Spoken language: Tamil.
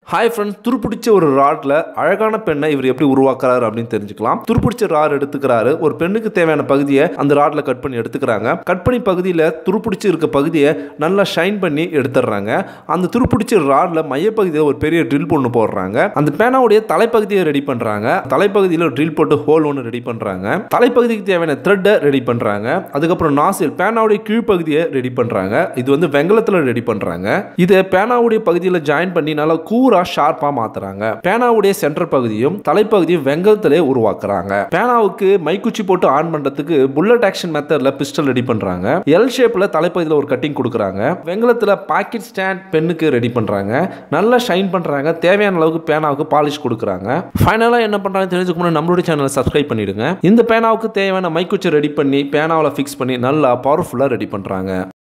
ஹாய் ஃப்ரெண்ட்ஸ் துருப்பிடிச்ச ஒரு ராட்ல அழகான பெண்ணை இவர் எப்படி உருவாக்குறாரு அப்படின்னு தெரிஞ்சுக்கலாம் துருப்பிடிச்ச ராட் எடுத்துக்கிறாரு ஒரு பெண்ணுக்கு தேவையான பகுதியை அந்த ராட்ல கட் பண்ணி எடுத்துக்கிறாங்க கட் பண்ணி பகுதியில் துருப்பிடிச்சு இருக்க பகுதியை நல்லா ஷைன் பண்ணி எடுத்துடுறாங்க அந்த துருப்பிடிச்ச ராட்ல மையப்பகுதியில் ஒரு பெரிய ட்ரில் பொண்ணு போடுறாங்க அந்த பேனாவுடைய தலைப்பகுதியை ரெடி பண்றாங்க தலைப்பகுதியில் ட்ரில் போட்டு ஹோல் ஒன்று ரெடி பண்றாங்க தலைப்பகுதிக்கு தேவையான த்ரெட்டை ரெடி பண்றாங்க அதுக்கப்புறம் நாசில் பேனாவுடைய கீழ்ப்பகுதியை ரெடி பண்றாங்க இது வந்து வெங்கலத்தில் ரெடி பண்றாங்க இதை பேனாவுடைய பகுதியில் ஜாயின் பண்ணி நல்லா கூரா ஷார்ப்பா மாத்துறாங்க பேனாவுடைய சென்டர் பகுதியும் தலைப்பகுதியும் வெங்கலத்திலே உருவாக்குறாங்க பேனாவுக்கு மைக்குச்சி போட்டு ஆன் பண்றதுக்கு புல்லட் ஆக்ஷன் மெத்தட்ல பிஸ்டல் ரெடி பண்றாங்க எல் ஷேப்ல தலைப்பகுதியில் ஒரு கட்டிங் கொடுக்குறாங்க வெங்கலத்தில் பாக்கெட் ஸ்டாண்ட் பெண்ணுக்கு ரெடி பண்றாங்க நல்லா ஷைன் பண்றாங்க தேவையான அளவுக்கு பேனாவுக்கு பாலிஷ் கொடுக்குறாங்க ஃபைனலாக என்ன பண்றாங்க தெரிஞ்சுக்க முன்னாடி நம்மளுடைய சேனலை சப்ஸ்கிரைப் பண்ணிடுங்க இந்த பேனாவுக்கு தேவையான மைக்குச்சி ரெடி பண்ணி பேனாவில் ஃபிக்ஸ் பண்ணி நல்லா பவர்ஃபுல்லாக ரெடி பண்றாங்க